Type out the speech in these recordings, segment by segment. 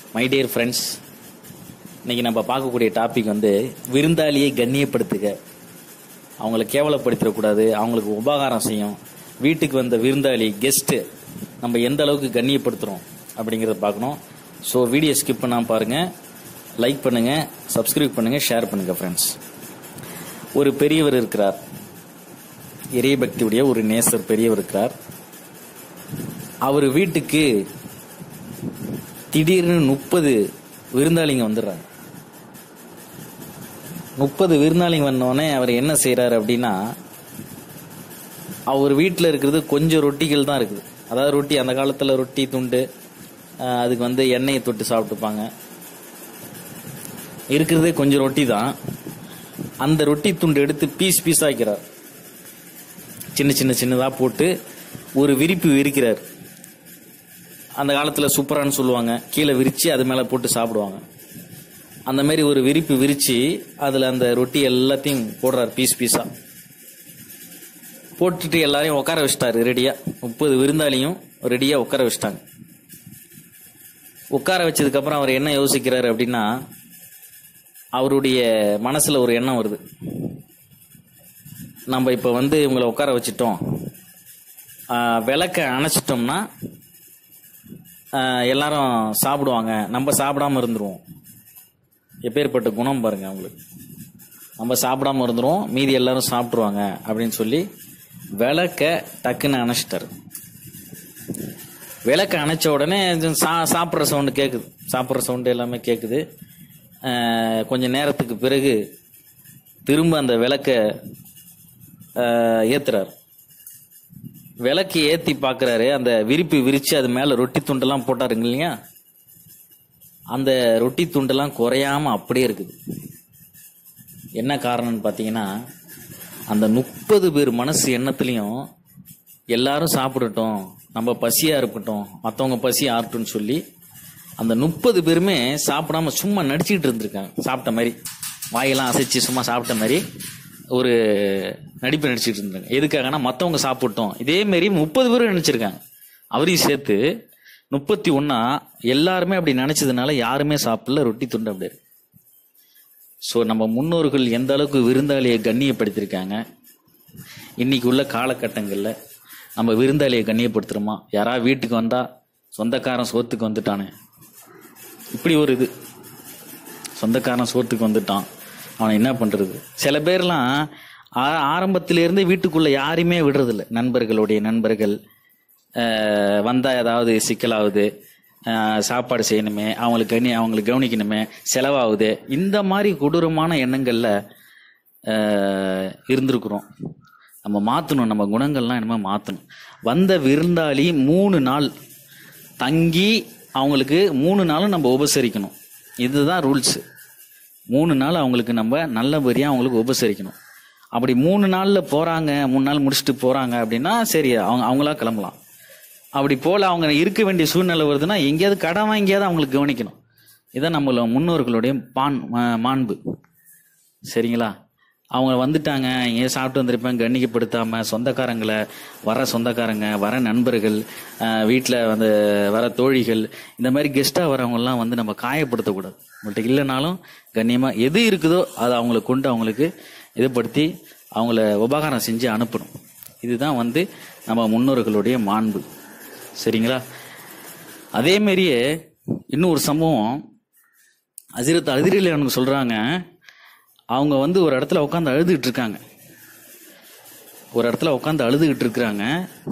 my dear friends இன்னைக்கு நம்ம பார்க்கக்கூடிய டாபிக் வந்து விருந்தாளியை கண்ணியப்படுத்துக அவங்கள கேவலப்படுத்திடக்கூடாது அவங்களுக்கு உபகாரம் செய்யும் வீட்டுக்கு வந்த விருந்தாளி கெஸ்ட்டு நம்ம எந்த அளவுக்கு கண்ணியப்படுத்துகிறோம் அப்படிங்கிறத பார்க்கணும் ஸோ வீடியோ ஸ்கிப் பண்ணாமல் பாருங்கள் லைக் பண்ணுங்கள் சப்ஸ்கிரைப் பண்ணுங்கள் ஷேர் பண்ணுங்கள் ஃப்ரெண்ட்ஸ் ஒரு பெரியவர் இருக்கிறார் இறை பக்தியுடைய ஒரு நேசர் பெரியவர் இருக்கிறார் அவர் வீட்டுக்கு திடீர்னு முப்பது விருந்தாளிங்க வந்துடுறாங்க முப்பது விருந்தாளிங்க வந்தோடனே அவர் என்ன செய்றாரு அப்படின்னா அவர் வீட்டில் இருக்கிறது கொஞ்சம் ரொட்டிகள் தான் இருக்குது அதாவது ரொட்டி அந்த காலத்தில் ரொட்டி துண்டு அஹ், அதுக்கு வந்து எண்ணெயை தொட்டு சாப்பிட்டுப்பாங்க இருக்கிறதே கொஞ்சம் ரொட்டி தான் அந்த ரொட்டி துண்டு எடுத்து பீஸ் பீஸ் ஆக்கிறார் சின்ன சின்ன சின்னதாக போட்டு ஒரு விரிப்பு விரிக்கிறார் அந்த காலத்தில் சூப்பரான்னு சொல்லுவாங்க கீழே விரித்து அது மேலே போட்டு சாப்பிடுவாங்க அந்த மாதிரி ஒரு விரிப்பு விரித்து அதில் அந்த ரொட்டி எல்லாத்தையும் போடுறார் பீஸ் பீஸாக போட்டுட்டு எல்லாரையும் உட்கார வச்சிட்டாரு ரெடியாக முப்பது விருந்தாளியும் ரெடியாக உட்கார வச்சிட்டாங்க உட்கார வச்சதுக்கப்புறம் அவர் என்ன யோசிக்கிறாரு அப்படின்னா அவருடைய மனசில் ஒரு எண்ணம் வருது நம்ம இப்போ வந்து இவங்களை உட்கார வச்சிட்டோம் ஆஹ் விளக்க அணைச்சிட்டோம்னா ஆஹ் எல்லாரும் சாப்பிடுவாங்க நம்ம சாப்பிடாம இருந்துருவோம் எப்பேற்பட்ட குணம் பாருங்க அவங்களுக்கு நம்ம சாப்பிடாம இருந்துருவோம் மீதி எல்லாரும் சாப்பிட்ருவாங்க அப்படின்னு சொல்லி விளக்க டக்குன்னு அணைச்சிட்டாரு விளக்க அணைச்ச உடனே இது சா சாப்பிட்ற சவுண்டு கேட்குது சாப்பிட்ற சவுண்டு எல்லாமே கேட்குது ஆஹ் கொஞ்ச நேரத்துக்கு பிறகு திரும்ப அந்த விளக்க ஆஹ் ஏத்துறாரு விளக்கு ஏத்தி பார்க்கறாரு அந்த விரிப்பு விரிச்சு அது மேல ரொட்டி துண்டெல்லாம் போட்டாருங்க இல்லையா அந்த ரொட்டி துண்டெல்லாம் குறையாம அப்படியே இருக்குது என்ன காரணம்னு பார்த்தீங்கன்னா அந்த முப்பது பேர் மனசு எண்ணத்துலையும் எல்லாரும் சாப்பிடட்டும் நம்ம பசியா இருக்கட்டும் மற்றவங்க பசி ஆறட்டும்னு சொல்லி அந்த முப்பது பேருமே சாப்பிடாம சும்மா நடிச்சுக்கிட்டு இருந்திருக்காங்க சாப்பிட்ட மாதிரி வாயெல்லாம் அசைச்சு சும்மா சாப்பிட்ட மாதிரி ஒரு நடிப்பு நடிச்சிட்டு இருந்தாங்க எதுக்காகனா மற்றவங்க சாப்பிட்டோம் இதே மாதிரி முப்பது பேரும் நினைச்சிருக்காங்க அவரையும் சேர்த்து முப்பத்தி ஒன்னா எல்லாருமே அப்படி நினைச்சதுனால யாருமே சாப்பிடல ரொட்டி துண்டு அப்படியே ஸோ நம்ம முன்னோர்கள் எந்த அளவுக்கு விருந்தாளியை கண்ணியப்படுத்தியிருக்காங்க இன்னைக்கு உள்ள காலகட்டங்களில் நம்ம விருந்தாளியை கண்ணியப்படுத்துறோமா யாராவது வீட்டுக்கு வந்தா சொந்தக்காரன் சோத்துக்கு வந்துட்டானே இப்படி ஒரு இது சொந்தக்காரன் சோத்துக்கு வந்துட்டான் அவனை என்ன பண்றது சில பேர்லாம் ஆ- ஆரம்பத்திலிருந்தே வீட்டுக்குள்ள யாரையுமே விடுறதில்ல நண்பர்களுடைய நண்பர்கள் அஹ், வந்தா ஏதாவது சிக்கலாகுது அஹ், சாப்பாடு செய்யணுமே அவங்களுக்கு கவனி அவங்களுக்கு கவனிக்கணுமே செலவாகுது இந்த மாதிரி கொடூரமான எண்ணங்கள்ல அஹ், இருந்திருக்கிறோம் நம்ம மாற்றணும் நம்ம குணங்கள்லாம் இனிமேல் மாற்றணும் வந்த விருந்தாளி மூணு நாள் தங்கி அவங்களுக்கு மூணு நாளும் நம்ம உபசரிக்கணும் இதுதான் ரூல்ஸ் மூணு நாள் அவங்களுக்கு நம்ம நல்லபடியாக அவங்களுக்கு உபசரிக்கணும் அப்படி மூணு நாளில் போகிறாங்க மூணு நாள் முடிச்சுட்டு போகிறாங்க அப்படின்னா சரி அவங்க அவங்களா கிளம்பலாம் அப்படி போல அவங்க இருக்க வேண்டிய சூழ்நிலை வருதுன்னா எங்கேயாவது கடன் வாங்கியாவது அவங்களுக்கு கவனிக்கணும் இதான் நம்மள முன்னோர்களுடைய பான் மா- மாண்பு சரிங்களா அவங்க வந்துட்டாங்க இங்கே சாப்பிட்டு வந்திருப்பாங்க கண்ணிக்கப்படுத்தாம சொந்தக்காரங்களை வர சொந்தக்காரங்க வர நண்பர்கள் வீட்டில் வந்து வர தோழிகள் இந்த மாதிரி கெஸ்ட்டாக வரவங்கெல்லாம் வந்து நம்ம காயப்படுத்தக்கூடாது உங்கள்கிட்ட இல்லைனாலும் கண்ணியமாக எது இருக்குதோ அதை அவங்களை கொண்டு அவங்களுக்கு இதுபடுத்தி அவங்கள உபகாரம் செஞ்சு அனுப்பணும் இதுதான் வந்து நம்ம முன்னோர்களுடைய மாண்பு சரிங்களா அதே மாதிரியே இன்னும் ஒரு சம்பவம் அசிரத் அதிரில் எனக்கு சொல்றாங்க அவங்க வந்து ஒரு இடத்துல உட்காந்து அழுதுகிட்டு இருக்காங்க ஒரு இடத்துல உட்காந்து அழுதுகிட்டு இருக்கிறாங்க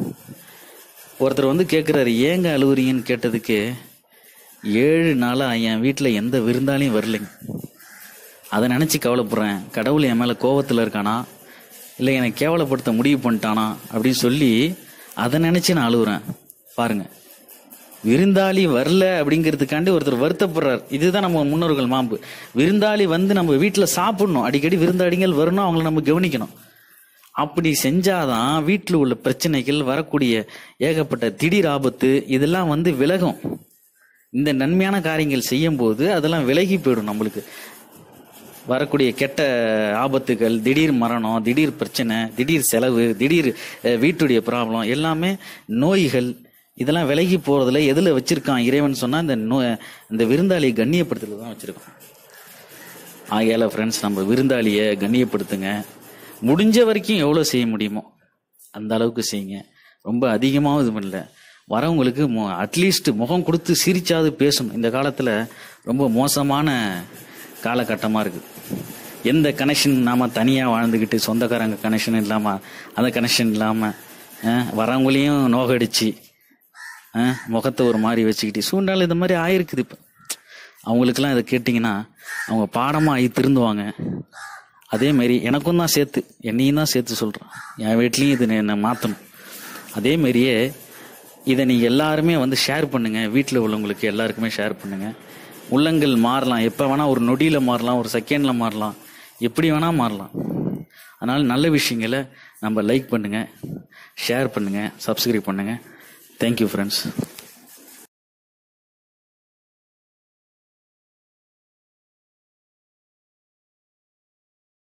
ஒருத்தர் வந்து கேட்குறாரு ஏங்க அழுவுறீங்கன்னு கேட்டதுக்கு ஏழு நாளாக என் வீட்டில் எந்த விருந்தாலையும் வரலைங்க அதை நினச்சி கவலைப்படுறேன் கடவுள் என் மேலே கோவத்தில் இருக்கானா இல்லை என்னை கேவலப்படுத்த முடிவு பண்ணிட்டானா அப்படின்னு சொல்லி அதை நினச்சி நான் அழுகுறேன் பாருங்க விருந்தாளி வரல அப்படிங்கிறதுக்காண்டி ஒருத்தர் வருத்தப்படுறார் இதுதான் நம்ம முன்னோர்கள் மாம்பு விருந்தாளி வந்து நம்ம வீட்டில் சாப்பிடணும் அடிக்கடி விருந்தாளிகள் வரணும் அவங்கள நம்ம கவனிக்கணும் அப்படி செஞ்சாதான் வீட்டில் உள்ள பிரச்சனைகள் வரக்கூடிய ஏகப்பட்ட திடீர் ஆபத்து இதெல்லாம் வந்து விலகும் இந்த நன்மையான காரியங்கள் செய்யும் போது அதெல்லாம் விலகி போயிடும் நம்மளுக்கு வரக்கூடிய கெட்ட ஆபத்துகள் திடீர் மரணம் திடீர் பிரச்சனை திடீர் செலவு திடீர் அஹ், வீட்டுடைய ப்ராப்ளம் எல்லாமே நோய்கள் இதெல்லாம் விலகி போறதுல எதுல வச்சிருக்கான் இறைவன் சொன்னா இந்த நோ இந்த விருந்தாளியை கண்ணியப்படுத்துறது தான் வச்சிருக்கான் ஆகையால ஃப்ரெண்ட்ஸ் நம்ம விருந்தாளியை கண்ணியப்படுத்துங்க முடிஞ்ச வரைக்கும் எவ்வளோ செய்ய முடியுமோ அந்த அளவுக்கு செய்யுங்க ரொம்ப அதிகமாகவும் இது பண்ணல வரவங்களுக்கு அட்லீஸ்ட் முகம் கொடுத்து சிரிச்சாவது பேசணும் இந்த காலத்தில் ரொம்ப மோசமான காலகட்டமாக இருக்குது எந்த கனெக்ஷன் நாம தனியாக வாழ்ந்துக்கிட்டு சொந்தக்காரங்க கனெக்ஷன் இல்லாமல் அந்த கனெக்ஷன் இல்லாமல் வரவங்களையும் நோகடிச்சு அஹ், முகத்தை ஒரு மாதிரி வச்சுக்கிட்டு சூழ்நிலை இந்த மாதிரி ஆயிருக்குது இப்போ அவங்களுக்கெல்லாம் இதை கேட்டிங்கன்னா அவங்க பாடமாக ஆகி திருந்துவாங்க அதே மாதிரி எனக்கும் தான் சேர்த்து என்னையும் தான் சேர்த்து சொல்கிறேன் என் வீட்லேயும் இது என்னை மாற்றணும் அதே மாதிரியே இதை நீங்கள் எல்லாருமே வந்து ஷேர் பண்ணுங்கள் வீட்டில் உள்ளவங்களுக்கு எல்லாருக்குமே ஷேர் பண்ணுங்கள் உள்ளங்கள் மாறலாம் எப்போ வேணால் ஒரு நொடியில் மாறலாம் ஒரு செகண்டில் மாறலாம் எப்படி வேணால் மாறலாம் அதனால் நல்ல விஷயங்களை நம்ம லைக் பண்ணுங்கள் ஷேர் பண்ணுங்கள் சப்ஸ்கிரைப் பண்ணுங்கள் தேங்க்யூ ஃப்ரெண்ட்ஸ்